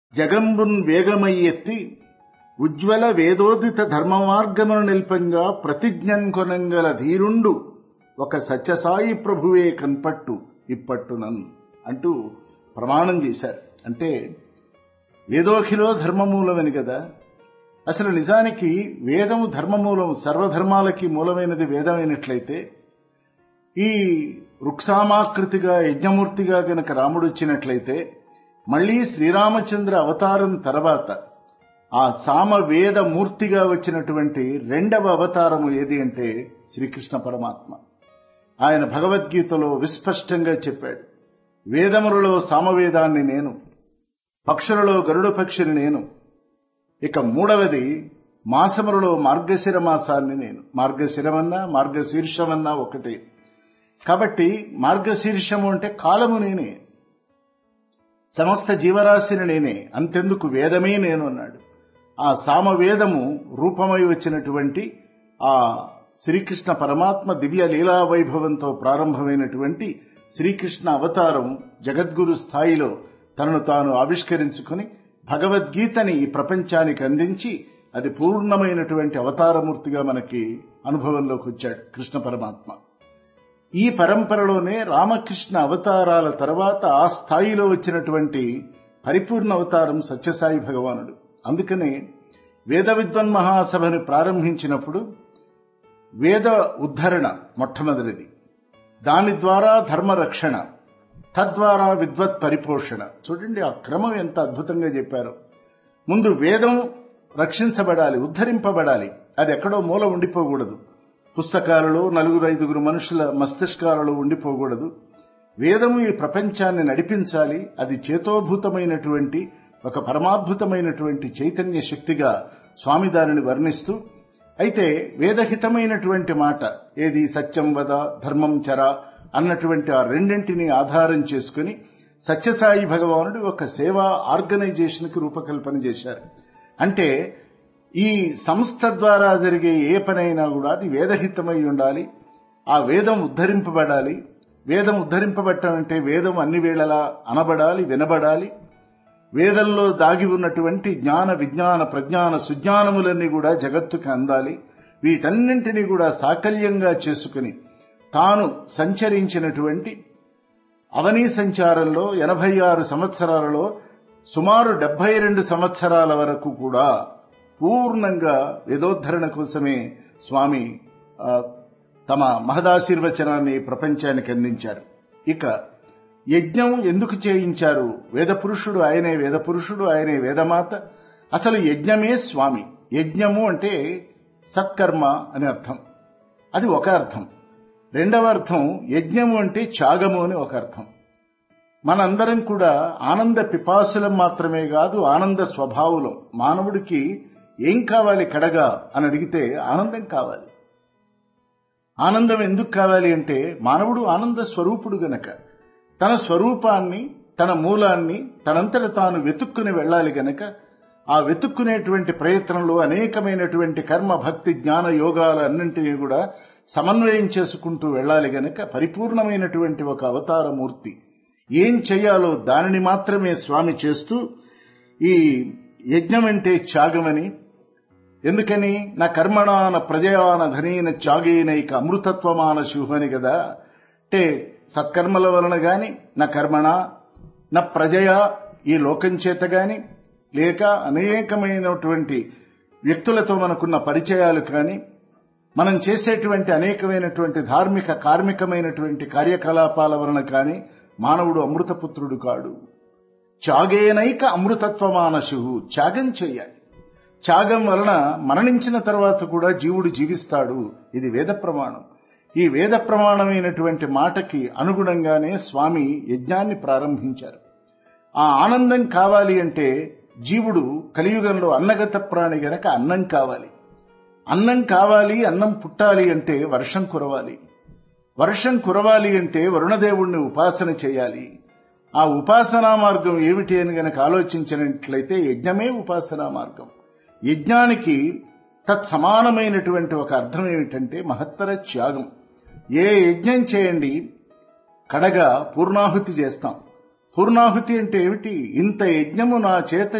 జగంబున్ వేగమై ఎత్తి ఉజ్వల వేదోదిత ధర్మ మార్గమును నిల్పంగా ప్రతిజ్ఞన్ కొనంగల ధీరుండు ఒక సత్యసాయి ప్రభువే కన్పట్టు ఇప్పట్టునన్ అంటూ ప్రమాణం చేశారు అంటే వేదోఖిలో ధర్మమూలమని కదా అసలు నిజానికి వేదము ధర్మమూలం సర్వధర్మాలకి మూలమైనది వేదమైనట్లయితే ఈ రుక్సామాకృతిగా యజ్ఞమూర్తిగా గనక రాముడు వచ్చినట్లయితే మళ్లీ శ్రీరామచంద్ర అవతారం తర్వాత ఆ సామవేద మూర్తిగా వచ్చినటువంటి రెండవ అవతారము ఏది అంటే శ్రీకృష్ణ పరమాత్మ ఆయన భగవద్గీతలో విస్పష్టంగా చెప్పాడు వేదములలో సామవేదాన్ని నేను పక్షులలో గరుడ పక్షిని నేను ఇక మూడవది మాసములలో మార్గశిర మాసాన్ని నేను మార్గశిరమన్నా మార్గశీర్షమన్నా ఒకటే కాబట్టి మార్గశీర్షము అంటే కాలము నేనే సమస్త జీవరాశిని నేనే అంతెందుకు వేదమే నేను అన్నాడు ఆ సామవేదము రూపమై వచ్చినటువంటి ఆ శ్రీకృష్ణ పరమాత్మ దివ్య లీలా వైభవంతో ప్రారంభమైనటువంటి శ్రీకృష్ణ అవతారం జగద్గురు స్థాయిలో తనను తాను ఆవిష్కరించుకుని భగవద్గీతని ఈ ప్రపంచానికి అందించి అది పూర్ణమైనటువంటి అవతారమూర్తిగా మనకి అనుభవంలోకి వచ్చాడు కృష్ణ పరమాత్మ ఈ పరంపరలోనే రామకృష్ణ అవతారాల తర్వాత ఆ స్థాయిలో వచ్చినటువంటి పరిపూర్ణ అవతారం సత్యసాయి భగవానుడు అందుకనే వేద విద్వన్ మహాసభని ప్రారంభించినప్పుడు వేద ఉద్ధరణ మొట్టమొదటిది దాని ద్వారా ధర్మ రక్షణ తద్వారా విద్వత్ పరిపోషణ చూడండి ఆ క్రమం ఎంత అద్భుతంగా చెప్పారు ముందు వేదం రక్షించబడాలి ఉద్ధరింపబడాలి అది ఎక్కడో మూల ఉండిపోకూడదు పుస్తకాలలో నలుగురు ఐదుగురు మనుషుల మస్తిష్కాలలో ఉండిపోకూడదు వేదము ఈ ప్రపంచాన్ని నడిపించాలి అది చేతోభూతమైనటువంటి ఒక పరమాద్భుతమైనటువంటి చైతన్య శక్తిగా స్వామి దానిని వర్ణిస్తూ అయితే వేదహితమైనటువంటి మాట ఏది సత్యం వద ధర్మం చర అన్నటువంటి ఆ రెండింటిని ఆధారం చేసుకుని సత్యసాయి భగవానుడు ఒక సేవా ఆర్గనైజేషన్కి రూపకల్పన చేశారు అంటే ఈ సంస్థ ద్వారా జరిగే ఏ పనైనా కూడా అది వేదహితమై ఉండాలి ఆ వేదం ఉద్ధరింపబడాలి వేదం ఉద్ధరింపబట్టం అంటే వేదం అన్ని వేళలా అనబడాలి వినబడాలి వేదంలో దాగి ఉన్నటువంటి జ్ఞాన విజ్ఞాన ప్రజ్ఞాన సుజ్ఞానములన్నీ కూడా జగత్తుకి అందాలి వీటన్నింటినీ కూడా సాకల్యంగా చేసుకుని తాను సంచరించినటువంటి అవనీ సంచారంలో ఎనభై ఆరు సంవత్సరాలలో సుమారు డెబ్బై రెండు సంవత్సరాల వరకు కూడా పూర్ణంగా వేదోద్ధరణ కోసమే స్వామి తమ మహదాశీర్వచనాన్ని ప్రపంచానికి అందించారు ఇక యజ్ఞం ఎందుకు చేయించారు వేద పురుషుడు ఆయనే వేద పురుషుడు ఆయనే వేదమాత అసలు యజ్ఞమే స్వామి యజ్ఞము అంటే సత్కర్మ అని అర్థం అది ఒక అర్థం రెండవ అర్థం యజ్ఞము అంటే త్యాగము అని ఒక అర్థం మనందరం కూడా ఆనంద పిపాసులం మాత్రమే కాదు ఆనంద స్వభావులం మానవుడికి ఏం కావాలి కడగా అని అడిగితే ఆనందం కావాలి ఆనందం ఎందుకు కావాలి అంటే మానవుడు ఆనంద స్వరూపుడు గనక తన స్వరూపాన్ని తన మూలాన్ని తనంతట తాను వెతుక్కుని వెళ్ళాలి గనక ఆ వెతుక్కునేటువంటి ప్రయత్నంలో అనేకమైనటువంటి కర్మ భక్తి జ్ఞాన యోగాలన్నింటినీ కూడా సమన్వయం చేసుకుంటూ వెళ్ళాలి గనక పరిపూర్ణమైనటువంటి ఒక అవతార మూర్తి ఏం చేయాలో దానిని మాత్రమే స్వామి చేస్తూ ఈ యజ్ఞం అంటే త్యాగమని ఎందుకని నా కర్మణాన ప్రజయాన ధనీన త్యాగేనైక అమృతత్వమాన శుభని కదా అంటే సత్కర్మల వలన గాని నా కర్మణ నా ప్రజయ ఈ లోకం చేత గాని లేక అనేకమైనటువంటి వ్యక్తులతో మనకున్న పరిచయాలు కానీ మనం చేసేటువంటి అనేకమైనటువంటి ధార్మిక కార్మికమైనటువంటి కార్యకలాపాల వలన కానీ మానవుడు అమృతపుత్రుడు కాడు త్యాగేనైక అమృతత్వమానశు త్యాగం చేయాలి త్యాగం వలన మరణించిన తర్వాత కూడా జీవుడు జీవిస్తాడు ఇది వేద ప్రమాణం ఈ వేద ప్రమాణమైనటువంటి మాటకి అనుగుణంగానే స్వామి యజ్ఞాన్ని ప్రారంభించారు ఆ ఆనందం కావాలి అంటే జీవుడు కలియుగంలో అన్నగత ప్రాణి గనక అన్నం కావాలి అన్నం కావాలి అన్నం పుట్టాలి అంటే వర్షం కురవాలి వర్షం కురవాలి అంటే వరుణదేవుణ్ణి ఉపాసన చేయాలి ఆ ఉపాసనా మార్గం ఏమిటి అని గనక ఆలోచించినట్లయితే యజ్ఞమే ఉపాసనా మార్గం యజ్ఞానికి తత్సమానమైనటువంటి ఒక అర్థం ఏమిటంటే మహత్తర త్యాగం ఏ యజ్ఞం చేయండి కడగా పూర్ణాహుతి చేస్తాం పూర్ణాహుతి అంటే ఏమిటి ఇంత యజ్ఞము నా చేత